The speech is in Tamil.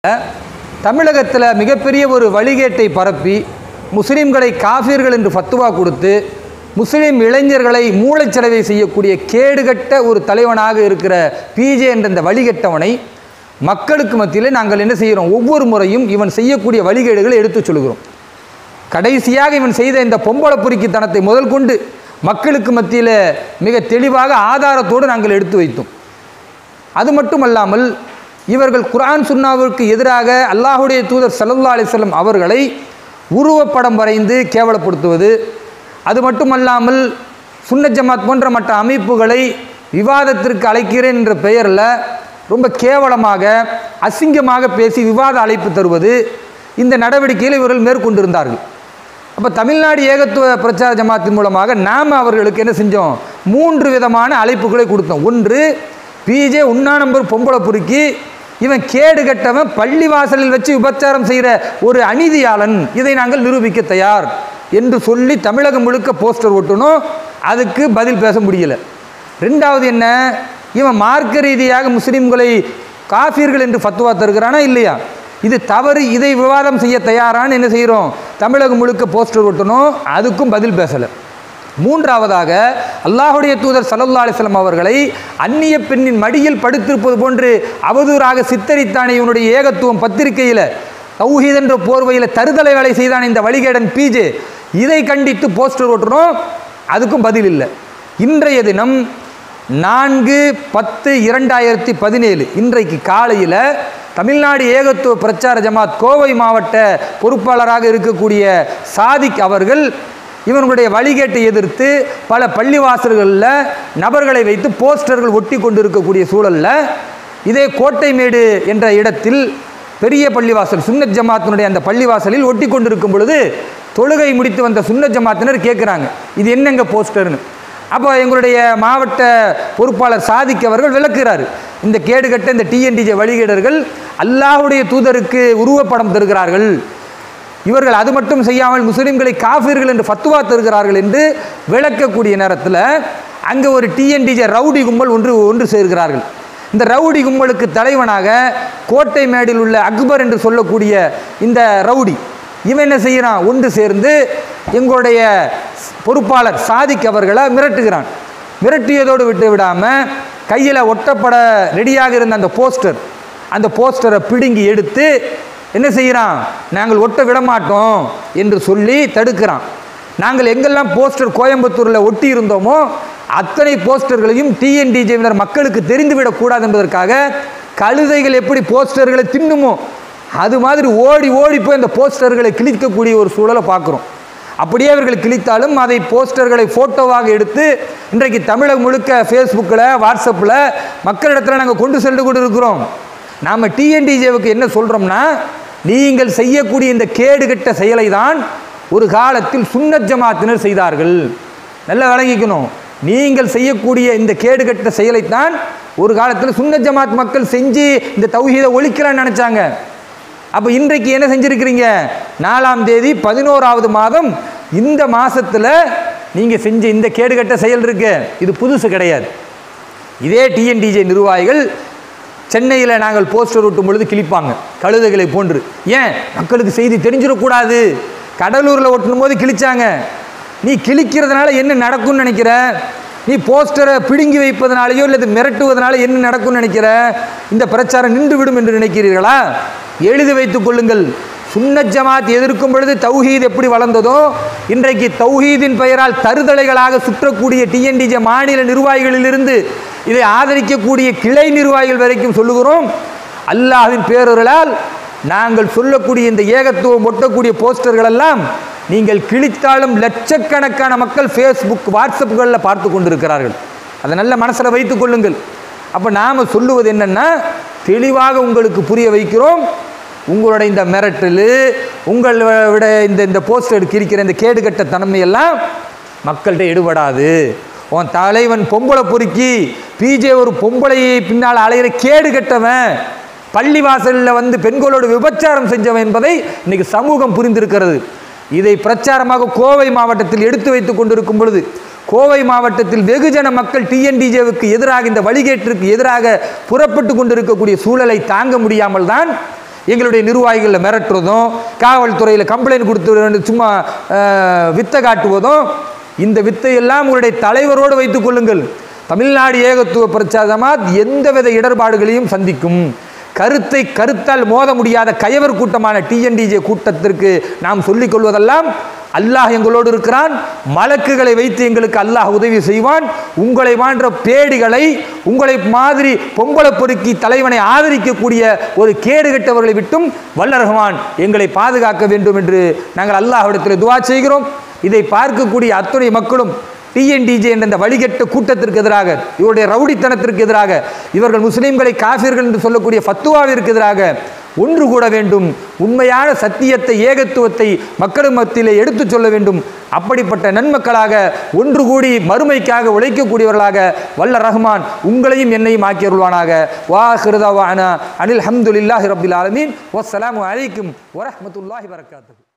தமிழகத்தில் மிகப்பெரிய ஒரு வழிகேட்டை பரப்பி முஸ்லீம்களை காஃபிர்கள் என்று ஃபத்துவா கொடுத்து முஸ்லீம் இளைஞர்களை மூளைச்சலவை செய்யக்கூடிய கேடுகட்ட ஒரு தலைவனாக இருக்கிற பிஜே என்ற இந்த வழிகட்டவனை மக்களுக்கு மத்தியில் நாங்கள் என்ன செய்கிறோம் ஒவ்வொரு முறையும் இவன் செய்யக்கூடிய வழிகேடுகளை எடுத்துச் சொல்கிறோம் கடைசியாக இவன் செய்த இந்த பொம்பளை பொறுக்கித்தனத்தை முதல் கொண்டு மக்களுக்கு மத்தியில் மிக தெளிவாக ஆதாரத்தோடு நாங்கள் எடுத்து வைத்தோம் அது மட்டுமல்லாமல் இவர்கள் குர்ஆன் சுன்னாவிற்கு எதிராக அல்லாஹுடைய தூதர் ஸல்லல்லாஹு அலைஹி வஸல்லம் அவர்களை உருவப்படம் வரைந்து கேவலப்படுத்துவது அது மட்டுமல்லாமல் சுன்னத் ஜமாத் போன்ற மற்ற அமைப்புகளை விவாதத்திற்கு அழைக்கிறேன் என்ற பெயரில் ரொம்ப கேவலமாக அசிங்கமாக பேசி விவாத அழைப்பு தருவது இந்த நடவடிக்கையில் இவர்கள் மேற்கொண்டிருந்தார்கள் அப்போ தமிழ்நாடு ஏகத்துவ பிரச்சார ஜமாத்தின் மூலமாக நாம் அவர்களுக்கு என்ன செஞ்சோம் மூன்று விதமான அழைப்புகளை கொடுத்தோம் ஒன்று பிஜே உண்ணா நம்பர் பொம்பளை பொறுக்கி இவன் கேடு கட்டவன் பள்ளி வாசலில் வச்சு விபச்சாரம் செய்கிற ஒரு அநீதியாளன் இதை நாங்கள் நிரூபிக்க தயார் என்று சொல்லி தமிழகம் முழுக்க போஸ்டர் ஒட்டணும் அதுக்கு பதில் பேச முடியல ரெண்டாவது என்ன இவன் மார்க்க ரீதியாக முஸ்லீம்களை காஃபிர்கள் என்று ஃபத்துவா தருகிறானா இல்லையா இது தவறு இதை விவாதம் செய்ய தயாரான்னு என்ன செய்கிறோம் தமிழகம் முழுக்க போஸ்டர் ஒட்டணும் அதுக்கும் பதில் பேசலை மூன்றாவதாக அல்லாஹுடைய தூதர் சல்லல்லா அலிஸ்லாம் அவர்களை அந்நிய பெண்ணின் மடியில் படுத்திருப்பது போன்று அவதூறாக சித்தரித்தானே இவனுடைய ஏகத்துவம் பத்திரிகையில் தௌஹீத் என்ற போர்வையில் தருதலை வேலை செய்தான் இந்த வழிகேடன் பிஜே இதை கண்டித்து போஸ்டர் ஓட்டுறோம் அதுக்கும் பதில் இல்லை இன்றைய தினம் நான்கு பத்து இரண்டாயிரத்தி பதினேழு இன்றைக்கு காலையில் தமிழ்நாடு ஏகத்துவ பிரச்சார ஜமாத் கோவை மாவட்ட பொறுப்பாளராக இருக்கக்கூடிய சாதிக் அவர்கள் இவர்களுடைய வழிகேட்டை எதிர்த்து பல பள்ளிவாசல்களில் நபர்களை வைத்து போஸ்டர்கள் ஒட்டி கொண்டிருக்கக்கூடிய சூழலில் இதே கோட்டைமேடு என்ற இடத்தில் பெரிய பள்ளிவாசல் சுன்னத் ஜமாத்தினுடைய அந்த பள்ளிவாசலில் ஒட்டி கொண்டிருக்கும் பொழுது தொழுகை முடித்து வந்த சுன்னத் ஜமாத்தினர் கேட்குறாங்க இது என்னங்க போஸ்டர்னு அப்போ எங்களுடைய மாவட்ட பொறுப்பாளர் சாதிக் அவர்கள் விளக்குகிறார் இந்த கேடுகட்ட இந்த டிஎன்டிஜே வழிகேடர்கள் அல்லாஹுடைய தூதருக்கு உருவப்படம் தருகிறார்கள் இவர்கள் அது மட்டும் செய்யாமல் முஸ்லிம்களை காஃபிர்கள் என்று ஃபத்துவா தருகிறார்கள் என்று விளக்கக்கூடிய நேரத்தில் அங்கே ஒரு டிஎன்டிஜே ரவுடி கும்பல் ஒன்று ஒன்று சேர்கிறார்கள் இந்த ரவுடி கும்பலுக்கு தலைவனாக கோட்டை மேடில் உள்ள அக்பர் என்று சொல்லக்கூடிய இந்த ரவுடி இவன் என்ன செய்கிறான் ஒன்று சேர்ந்து எங்களுடைய பொறுப்பாளர் சாதிக் அவர்களை மிரட்டுகிறான் மிரட்டியதோடு விட்டு விடாமல் கையில் ஒட்டப்பட ரெடியாக இருந்த அந்த போஸ்டர் அந்த போஸ்டரை பிடுங்கி எடுத்து என்ன செய்கிறான் நாங்கள் ஒட்ட விட மாட்டோம் என்று சொல்லி தடுக்கிறான் நாங்கள் எங்கெல்லாம் போஸ்டர் கோயம்புத்தூரில் ஒட்டி இருந்தோமோ அத்தனை போஸ்டர்களையும் டிஎன்டிஜேவினர் மக்களுக்கு தெரிந்துவிடக்கூடாது என்பதற்காக கழுதைகள் எப்படி போஸ்டர்களை தின்னுமோ அது மாதிரி ஓடி ஓடி போய் அந்த போஸ்டர்களை கிழிக்கக்கூடிய ஒரு சூழலை பார்க்குறோம் அப்படியே அவர்கள் கிழித்தாலும் அதை போஸ்டர்களை ஃபோட்டோவாக எடுத்து இன்றைக்கு தமிழகம் முழுக்க ஃபேஸ்புக்கில் வாட்ஸ்அப்பில் மக்களிடத்தில் நாங்கள் கொண்டு சென்று கொண்டு இருக்கிறோம் நாம் டிஎன்டிஜேவுக்கு என்ன சொல்கிறோம்னா நீங்கள் செய்யக்கூடிய இந்த கேடுகட்ட செயலை தான் ஒரு காலத்தில் சுன்னத் ஜமாத்தினர் செய்தார்கள் நல்லா விளங்கிக்கணும் நீங்கள் செய்யக்கூடிய இந்த கேடுகட்ட செயலைத்தான் ஒரு காலத்தில் சுன்னத் ஜமாத் மக்கள் செஞ்சு இந்த தௌஹீதை ஒழிக்கலாம்னு நினச்சாங்க அப்போ இன்றைக்கு என்ன செஞ்சுருக்கிறீங்க நாலாம் தேதி பதினோராவது மாதம் இந்த மாதத்தில் நீங்கள் செஞ்ச இந்த கேடுகட்ட செயல் இருக்கு இது புதுசு கிடையாது இதே டிஎன்டிஜே நிர்வாகிகள் சென்னையில் நாங்கள் போஸ்டர் ஒட்டும் பொழுது கிழிப்பாங்க கழுதைகளை போன்று ஏன் மக்களுக்கு செய்தி தெரிஞ்சிடக்கூடாது கடலூரில் ஒட்டும் போது கிழிச்சாங்க நீ கிழிக்கிறதுனால என்ன நடக்கும்னு நினைக்கிற நீ போஸ்டரை பிடுங்கி வைப்பதனாலேயோ அல்லது மிரட்டுவதனால என்ன நடக்கும்னு நினைக்கிற இந்த பிரச்சாரம் நின்று விடும் என்று நினைக்கிறீர்களா எழுதி வைத்துக் கொள்ளுங்கள் சுன்னத் ஜமாத் எதிர்க்கும் பொழுது தௌஹீத் எப்படி வளர்ந்ததோ இன்றைக்கு தௌஹீதின் பெயரால் தருதலைகளாக சுற்றக்கூடிய டிஎன்டிஜே மாநில நிர்வாகிகளிலிருந்து இதை ஆதரிக்கக்கூடிய கிளை நிர்வாகிகள் வரைக்கும் சொல்லுகிறோம் அல்லாஹ்வின் பேரொருளால் நாங்கள் சொல்லக்கூடிய இந்த ஏகத்துவம் ஒட்டக்கூடிய போஸ்டர்கள் எல்லாம் நீங்கள் கிழித்தாலும் லட்சக்கணக்கான மக்கள் ஃபேஸ்புக் வாட்ஸ்அப்புகளில் பார்த்து கொண்டிருக்கிறார்கள் அதை நல்ல மனசில் வைத்துக் கொள்ளுங்கள் அப்போ நாம் சொல்லுவது என்னென்னா தெளிவாக உங்களுக்கு புரிய வைக்கிறோம் உங்களோட இந்த மிரட்டல் உங்களோட இந்த இந்த போஸ்டர் கிரிக்கிற இந்த கேடுகட்ட தன்மையெல்லாம் மக்கள்கிட்ட எடுபடாது உன் தலைவன் பொம்பளை பொறுக்கி பிஜே ஒரு பொம்பளையை பின்னால் அலையிற கேடு கட்டவன் பள்ளி வாசலில் வந்து பெண்களோடு விபச்சாரம் செஞ்சவன் என்பதை இன்னைக்கு சமூகம் புரிந்திருக்கிறது இதை பிரச்சாரமாக கோவை மாவட்டத்தில் எடுத்து வைத்துக் கொண்டிருக்கும் பொழுது கோவை மாவட்டத்தில் வெகுஜன மக்கள் டிஎன்டிஜேவுக்கு எதிராக இந்த வழிகேட்டிற்கு எதிராக புறப்பட்டு கொண்டிருக்கக்கூடிய சூழலை தாங்க முடியாமல் தான் எங்களுடைய நிர்வாகிகளை மிரட்டுறதும் காவல்துறையில் கம்ப்ளைண்ட் கொடுத்து சும்மா அஹ், வித்தை காட்டுவதும் இந்த வித்தையெல்லாம் உங்களுடைய தலைவரோடு வைத்துக் கொள்ளுங்கள் தமிழ்நாடு ஏகத்துவ பிரச்சாரமாத் எந்தவித இடர்பாடுகளையும் சந்திக்கும் கருத்தை கருத்தால் மோத முடியாத கயவர் கூட்டமான டிஎன்டிஜே கூட்டத்திற்கு நாம் சொல்லிக் கொள்வதெல்லாம் அல்லாஹ் எங்களோடு இருக்கிறான் மலக்குகளை வைத்து எங்களுக்கு அல்லாஹ் உதவி செய்வான் உங்களை மான்ற பேடிகளை உங்களை மாதிரி பொம்பளை பொறுக்கி தலைவனை ஆதரிக்கக்கூடிய ஒரு கேடு கெட்டவர்களை விட்டும் வல்ல ரஹ்மான் எங்களை பாதுகாக்க வேண்டும் என்று நாங்கள் அல்லாஹ்விடத்தில் துவா செய்கிறோம் இதை பார்க்கக்கூடிய அத்துணை மக்களும் டிஎன்டிஜே என்ற இந்த வழிகட்ட கூட்டத்திற்கு எதிராக இவருடைய ரவுடித்தனத்திற்கு எதிராக இவர்கள் முஸ்லிம்களை காஃபிர்கள் என்று சொல்லக்கூடிய ஃபத்துவாவிற்கு எதிராக ஒன்று கூட வேண்டும் உண்மையான சத்தியத்தை ஏகத்துவத்தை மக்கள் மத்தியிலே எடுத்துச் சொல்ல வேண்டும் அப்படிப்பட்ட நன்மக்களாக ஒன்று கூடி மறுமைக்காக உழைக்கக்கூடியவர்களாக வல்ல ரஹ்மான் உங்களையும் என்னையும் ஆக்கியருள்வானாக வா ஹிருதவான அனில் ஹம்துலில்லாஹி ரபில் ஆலமீன் வஸ்ஸலாமு அலைக்கும் வரஹ்மத்துல்லாஹி வரகாத்துஹு